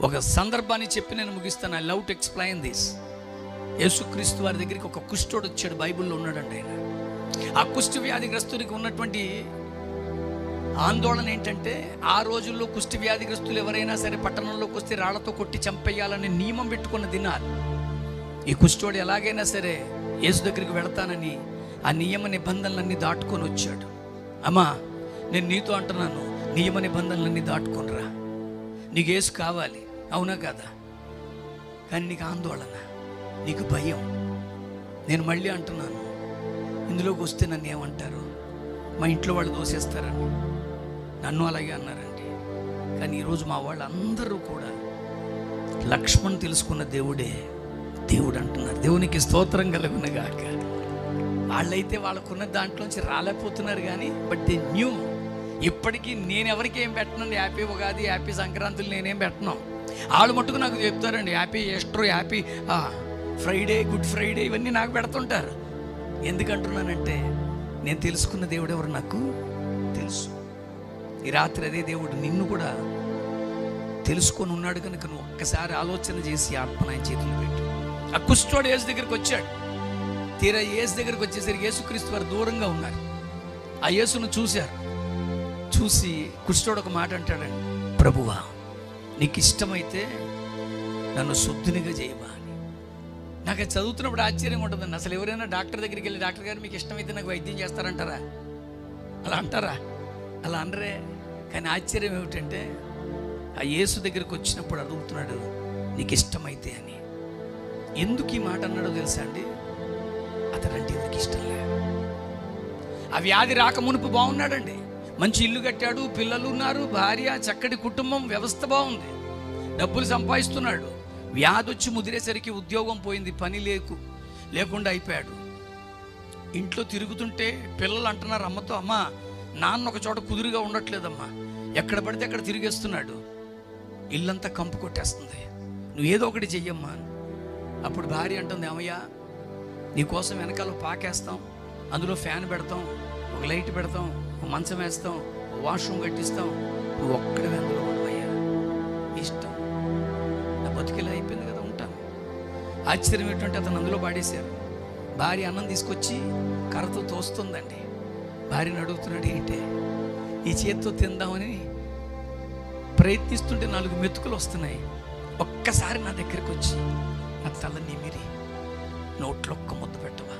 ఒక సందర్భాన్ని చెప్పి నేను ముగిస్తాను I love to explain this Yesukristu వారి దగ్గరికి ఒక కుష్ఠోడు వచ్చాడు బైబిల్లో ఉన్నాడండి ఆయన ఆ కుష్టి వ్యాధిగ్రస్తుడికి ఉన్నటువంటి ఆందోళన ఏంటంటే ఆ రోజుల్లో కుష్టి వ్యాధిగ్రస్తులు ఎవరైనా సరే పట్టణంలోకి వస్తే రాళ్లతో కొట్టి చంపేయాలని నియమం పెట్టుకున్న దినాలు ఈ కుష్ఠోడు ఎలాగైనా సరే యేసు దగ్గరికి వెళతానని ఆ నియమ నిబంధనలన్నీ దాటుకొని వచ్చాడు అమ్మా నేను నీతో అంటున్నాను నియమ నిబంధనలన్నీ దాటుకొనిరా నీకు యేసు కావాలి అవునా కదా కానీ నీకు ఆందోళన నీకు భయం నేను మళ్ళీ అంటున్నాను ఇందులోకి వస్తే నన్ను ఏమంటారు మా ఇంట్లో వాళ్ళు దోసేస్తారని నన్ను అలాగే అన్నారండి కానీ ఈరోజు మా వాళ్ళందరూ కూడా లక్ష్మణ్ తెలుసుకున్న దేవుడే దేవుడు అంటున్నారు దేవునికి స్తోత్రం కలుగునగాక వాళ్ళైతే వాళ్ళకున్న దాంట్లోంచి రాలేకపోతున్నారు కానీ బట్ దే న్యూ ఇప్పటికీ నేను ఎవరికి ఏం పెట్టనండి హ్యాపీ ఉగాది హ్యాపీ సంక్రాంతులు నేనేం పెట్టను వాళ్ళు మట్టుకు నాకు చెప్తారండి happy Easter happy Friday good Friday ఇవన్నీ నాకు పెడుతుంటారు ఎందుకంటున్నానంటే నేను తెలుసుకున్న దేవుడు ఎవరు నాకు తెలుసు ఈ రాత్రి అదే దేవుడు నిన్ను కూడా తెలుసుకొని ఉన్నాడు కనుక నువ్వు ఒక్కసారి ఆలోచన చేసి ఆత్మ ఆయన చేతులు పెట్టు ఆ కుష్ఠోడు యేసు దగ్గరికి వచ్చాడు తీరా యేసు దగ్గరికి వచ్చేసరికి యేసుక్రీస్తు వారు దూరంగా ఉన్నారు ఆ యేసును చూశారు చూసి కుష్ఠోడు ఒక మాట అంటాడండి ప్రభువా నీకు ఇష్టమైతే నన్ను శుద్ధినిగా చేయవా అని నాకు అది చదువుతున్నప్పుడు ఆశ్చర్యంగా ఉంటుందండి అసలు ఎవరైనా డాక్టర్ దగ్గరికి వెళ్ళి డాక్టర్ గారు మీకు ఇష్టమైతే నాకు వైద్యం చేస్తారంటారా అలా అంటారా అలా అనరే కానీ ఆశ్చర్యం ఏమిటంటే ఆ యేసు దగ్గరికి వచ్చినప్పుడు అడుగుతున్నాడు నీకు ఇష్టమైతే అని ఎందుకు ఈ మాట అన్నాడో తెలుసా అండి అతడంటే ఎందుకు ఇష్టం లే ఆ వ్యాధి రాక మునుపు బాగున్నాడండి మంచి ఇల్లు కట్టాడు పిల్లలు ఉన్నారు భార్య చక్కటి కుటుంబం వ్యవస్థ బాగుంది డబ్బులు సంపాదిస్తున్నాడు వ్యాధి వచ్చి ముదిరేసరికి ఉద్యోగం పోయింది పని లేకు లేకుండా అయిపోయాడు ఇంట్లో తిరుగుతుంటే పిల్లలు అంటున్నారు అమ్మతో అమ్మ నాన్న ఒక చోట కుదురుగా ఉండట్లేదమ్మా ఎక్కడ పడితే అక్కడ తిరిగేస్తున్నాడు ఇల్లంతా కంపు కొట్టేస్తుంది నువ్వు ఏదో ఒకటి చెయ్యమ్మా అని. అప్పుడు భార్య అంటుంది ఏమయ్యా నీకోసం వెనకాల పాకేస్తాం అందులో ఫ్యాన్ పెడతాం ఒక లైట్ పెడతాం ఒక మంచం వేస్తాం ఒక వాష్రూమ్ కట్టిస్తాం నువ్వు ఒక్కడే అందులో ఉండవయ్యా ఇష్టం నా బతికిలా అయిపోయింది కదా ఉంటాను ఆశ్చర్యం ఏంటంటే అతను అందులో పాడేశారు భార్య అన్నం తీసుకొచ్చి కర్రతో తోస్తుందండి భార్యను అడుగుతున్నాడు ఏంటి ఈ చేత్తో తిందామని ప్రయత్నిస్తుంటే నాలుగు మెతుకులు వస్తున్నాయి ఒక్కసారి నా దగ్గరికి వచ్చి నా తల నిమిరి నోట్లో ఒక్క ముద్ద పెట్టవా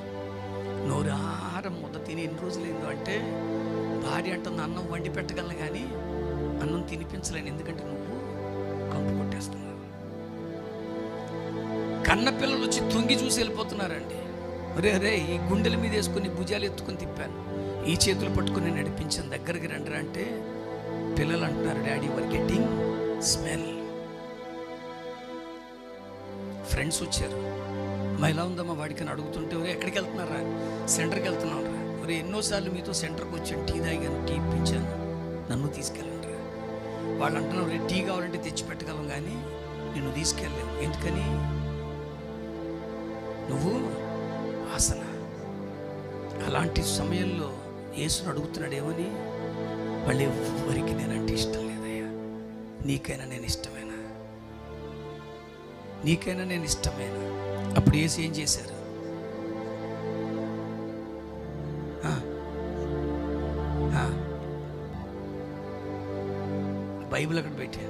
నోరారం ముద్ద తిని ఎన్ని రోజులైందో అంటే భార్య అంటుంది అన్నం వండి పెట్టగలను కానీ అన్నం తినిపించలేను ఎందుకంటే నువ్వు కంపు కొట్టేస్తున్నావు కన్న పిల్లలు వచ్చి తుంగి చూసి వెళ్ళిపోతున్నారండి ఒరే రే ఈ గుండెల మీద వేసుకుని భుజాలు ఎత్తుకుని తిప్పాను ఈ చేతులు పట్టుకుని నడిపించాను దగ్గరికి రండి అంటే పిల్లలు అంటున్నారు daddy were getting smell friends వచ్చారు మా ఎలా ఉందమ్మా వాడికి అని అడుగుతుంటే ఒరే ఎక్కడికి వెళ్తున్నారా సెంటర్కి వెళ్తున్నాం రా ఒరే ఎన్నోసార్లు మీతో సెంటర్కి వచ్చాను టీ తాగాను టీ ఇప్పించాను నన్ను తీసుకెళ్ళండి రా వాళ్ళు అంటున్నారు "ఒరే, టీ కావాలంటే తెచ్చి పెట్టగలం కానీ నిన్ను తీసుకెళ్ళలేవు ఎందుకని నువ్వు వాసన అలాంటి సమయంలో యేసును అడుగుతున్నాడు ఏమని వాళ్ళు ఎవరికి నేనంటే ఇష్టం లేదయ్యా నీకైనా నేను ఇష్టమేనా నీకైనా నేను ఇష్టమేనా అప్పుడు యేసు ఏం చేశారు ఆ, ఆ. బైబిల్ అక్కడ పెట్టారు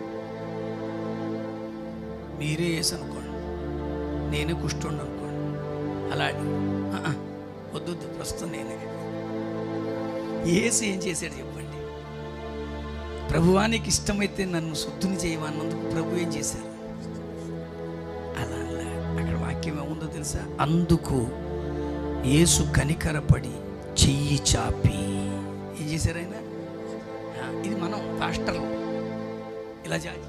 మీరే యేసు అనుకోండి నేనే కుష్టుండి అనుకోండి అలా ఆ, ఆ, వద్దు వద్దు ప్రస్తుతం నేనే ఏసు ఏం చేశాడు చెప్పండి ప్రభువానికి ఇష్టమైతే నన్ను శుద్ధిని చేయమన్నందుకు ప్రభు ఏం చేశారు అలా అలా అక్కడ వాక్యం ఏముందో తెలుసా అందుకు యేసు కనికరపడి చెయ్యి చాపి ఏం చేశారు ఆయన ఆ, ఇది మనం పాస్టర్లు ఇలా చాచి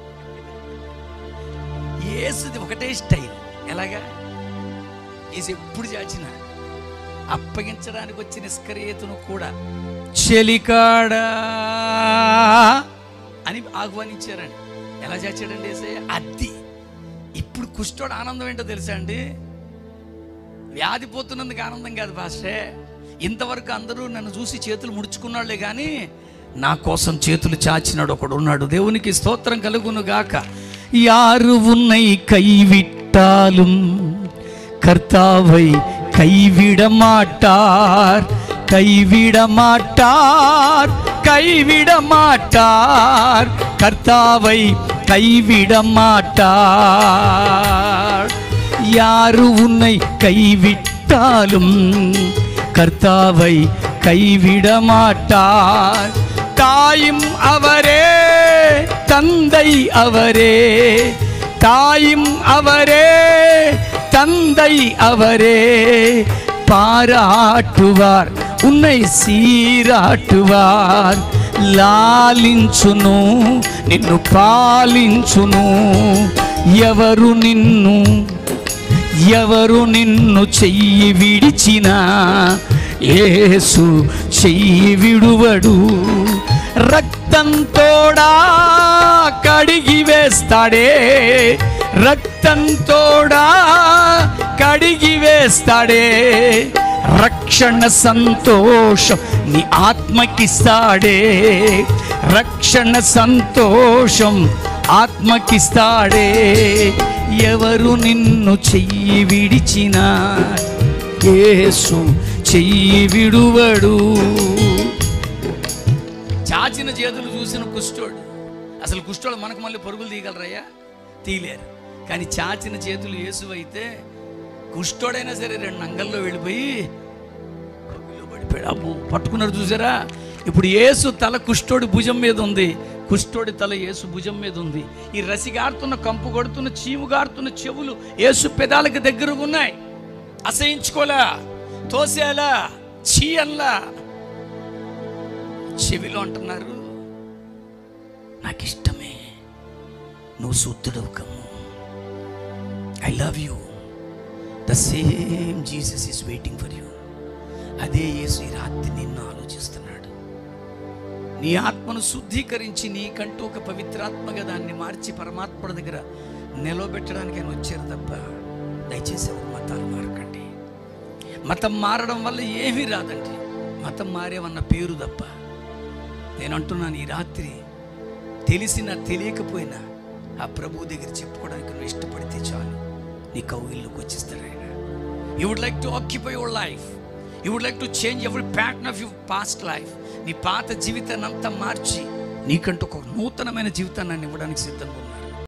ఏసుది ఒకటే స్టైల్ ఎలాగా ఏసు ఎప్పుడు చాచినా అప్పగించడానికి వచ్చిన నిష్కరియతను కూడా చెలికాడా అని ఆహ్వానించారండి ఎలా చేర్చాడండి ఏసయ్య అద్ది ఇప్పుడు కుష్ఠోడు ఆనందం ఏంటో తెలుసా అండి వ్యాధి పోతున్నందుకు ఆనందం కాదు భాషే ఇంతవరకు అందరూ నన్ను చూసి చేతులు ముడుచుకున్నాళ్లే కానీ నా కోసం చేతులు చాచినాడు ఒకడు ఉన్నాడు దేవునికి స్తోత్రం కలుగును గాక యారు ఉన్నై కైవిట్టాலும் கர்த்தாவை கைவிட மாட்டார் கைவிட மாட்டார் கைவிட மாட்டார் கர்த்தாவை கைவிட மாட்டார் யாரு உன்னை கைவிட்டாலும் கர்த்தாவை கைவிட மாட்டார் தாயும் அவரே தந்தை அவரே தாயும் அவரே தந்தை அவரே பாராட்டுவார் உன்னை సీరాటువార్ లాలించును నిన్ను పాలించును ఎవరు నిన్ను ఎవరు నిన్ను చెయ్యి విడిచినా యేసు చెయ్యి విడువడు రక్తంతోడా కడిగి వేస్తాడే రక్తంతోడా కడిగి వేస్తాడే రక్షణ సంతోషం నీ ఆత్మకిస్తాడే రక్షణ సంతోషం ఆత్మకిస్తాడే ఎవరు నిన్ను చెయ్యి విడిచినా యేసు చెయ్యి విడువడు చాచిన చేతులు చూసిన కుష్ఠోడు అసలు కుష్ఠోడు మనకు మళ్ళీ పరుగులు తీయగలరయ్యా తీయలేరు కానీ చాచిన చేతులు యేసు అయితే కుష్ఠోడైనా సరే రెండు నంగల్లో వెళ్ళిపోయి కవిలో పడిపోయాడు అబ్బో పట్టుకున్నారు చూసారా ఇప్పుడు యేసు తల కుష్ఠోడి భుజం మీద ఉంది కుష్ఠోడి తల యేసు భుజం మీద ఉంది ఈ రసిగారుతున్న కంపు కొడుతున్న చీము గారుతున్న చెవులు యేసు పెదాలకు దగ్గరగా ఉన్నాయి అసహించుకోలే తోసేలా చీయల్లా చెవిలో అంటున్నారు నాకు ఇష్టమే నువ్వు శుద్ధుడవు come I love you the same Jesus is waiting for you అదే యేసు ఈ రాత్రి నిన్ను ఆలోచిస్తున్నాడు నీ ఆత్మను శుద్ధీకరించి నీకంటూ ఒక పవిత్రాత్మగా దాన్ని మార్చి పరమాత్మ దగ్గర నిలవబెట్టడానికి ఆయన వచ్చారు తప్ప దయచేసి ఎవరు మతాలు మారకండి మతం మారడం వల్ల ఏమీ రాదండి మతం మారేవన్న పేరు తప్ప నేను అంటున్నాను ఈ రాత్రి తెలిసినా తెలియకపోయినా ఆ ప్రభువు దగ్గర చెప్పుకోవడానికి నువ్వు ఇష్టపడితే చాలు నీ కౌగిల్లోకి వచ్చేస్తాడు ఆయన you would like to occupy your life you would like to change ఎవరి pattern of your past life నీ పాత జీవితాన్ని అంతా మార్చి నీకంటూ ఒక నూతనమైన జీవితాన్ని ఆయన ఇవ్వడానికి సిద్ధంగా ఉన్నాడు